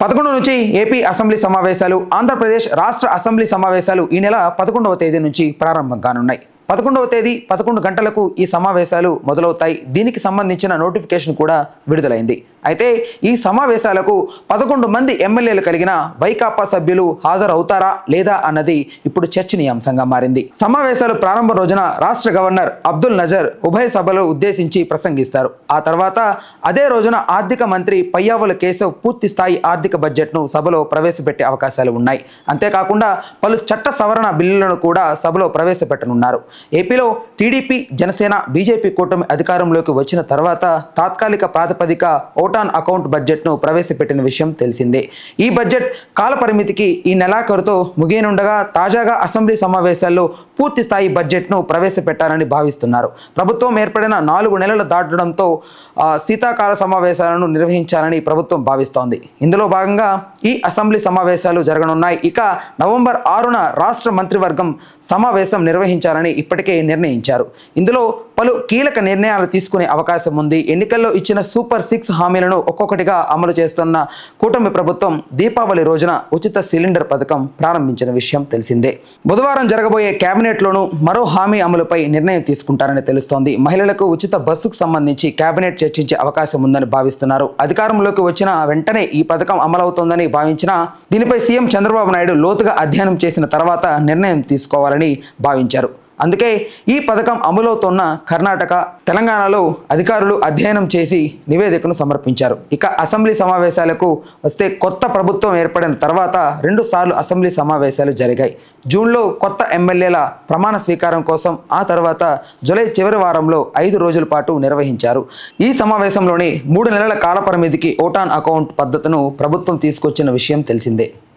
పదకొండు నుంచి AP assembly సమావేశాలు ఆంధ్రప్రదేశ్ రాష్ట్ర అసెంబ్లీ సమావేశాలు ఈ నెల పదకొండవ తేదీ నుంచి ప్రారంభం కానున్నాయి పదకొండవ తేదీ పదకొండు గంటలకు ఈ సమావేశాలు మొదలవుతాయి దీనికి సంబంధించిన నోటిఫికేషన్ కూడా విడుదలైంది అయితే ఈ సమావేశాలకు పదకొండు మంది ఎమ్మెల్యేలు కలిగిన వైకాపా సభ్యులు హాజరవుతారా లేదా అన్నది ఇప్పుడు చర్చనీయాంశంగా మారింది సమావేశాలు ప్రారంభ రోజున రాష్ట్ర గవర్నర్ అబ్దుల్ నజర్ ఉభయ సభలు ఉద్దేశించి ప్రసంగిస్తారు ఆ తర్వాత అదే రోజున ఆర్థిక మంత్రి పయ్యావుల కేశవ్ పూర్తి స్థాయి ఆర్థిక బడ్జెట్ను సభలో ప్రవేశపెట్టే అవకాశాలు ఉన్నాయి అంతేకాకుండా పలు చట్ట సవరణ బిల్లులను కూడా సభలో ప్రవేశపెట్టనున్నారు ఏపీలో టీడీపీ జనసేన బీజేపీ కూటమి అధికారంలోకి వచ్చిన తర్వాత తాత్కాలిక ప్రాతిపదిక ఓటాన్ అకౌంట్ బడ్జెట్ను ప్రవేశపెట్టిన విషయం తెలిసిందే ఈ బడ్జెట్ కాలపరిమితికి ఈ నెలాఖరుతో ముగియనుండగా తాజాగా అసెంబ్లీ సమావేశాల్లో పూర్తి స్థాయి బడ్జెట్ను ప్రవేశపెట్టాలని భావిస్తున్నారు ప్రభుత్వం ఏర్పడిన నాలుగు నెలలు దాటడంతో ఆ, శీతాకాల సమావేశాలను నిర్వహించాలని ప్రభుత్వం భావిస్తోంది ఇందులో భాగంగా ఈ అసెంబ్లీ సమావేశాలు జరగనున్నాయి ఇక నవంబర్ ఆరున రాష్ట్ర మంత్రివర్గం సమావేశం నిర్వహించాలని ఇప్పటికే నిర్ణయించారు ఇందులో పలు కీలక నిర్ణయాలు తీసుకునే అవకాశం ఉంది ఎన్నికల్లో ఇచ్చిన సూపర్ సిక్స్ హామీలను ఒక్కొక్కటిగా అమలు చేస్తున్న కూటమి ప్రభుత్వం దీపావళి రోజున ఉచిత సిలిండర్ పథకం ప్రారంభించిన విషయం తెలిసిందే బుధవారం జరగబోయే కేబినెట్లోనూ మరో హామీ అమలుపై నిర్ణయం తీసుకుంటారని తెలుస్తోంది మహిళలకు ఉచిత బస్సుకు సంబంధించి కేబినెట్ చర్చించే అవకాశం ఉందని భావిస్తున్నారు అధికారంలోకి వచ్చిన వెంటనే ఈ పథకం అమలవుతోందని భావించినా దీనిపై సీఎం చంద్రబాబు నాయుడు లోతుగా అధ్యయనం చేసిన తర్వాత నిర్ణయం తీసుకోవాలని భావించారు అందుకే ఈ పథకం అమలవుతోన్న కర్ణాటక తెలంగాణలో అధికారులు అధ్యయనం చేసి నివేదికను సమర్పించారు ఇక అసెంబ్లీ సమావేశాలకు వస్తే కొత్త ప్రభుత్వం ఏర్పడిన తర్వాత రెండు సార్లు అసెంబ్లీ సమావేశాలు జరిగాయి జూన్లో కొత్త ఎమ్మెల్యేల ప్రమాణ స్వీకారం కోసం ఆ తర్వాత జూలై చివరి వారంలో ఐదు రోజుల పాటు నిర్వహించారు ఈ సమావేశంలోనే మూడు నెలల కాల పరిమితికి ఓటాన్ అకౌంట్ పద్ధతును ప్రభుత్వం తీసుకొచ్చిన విషయం తెలిసిందే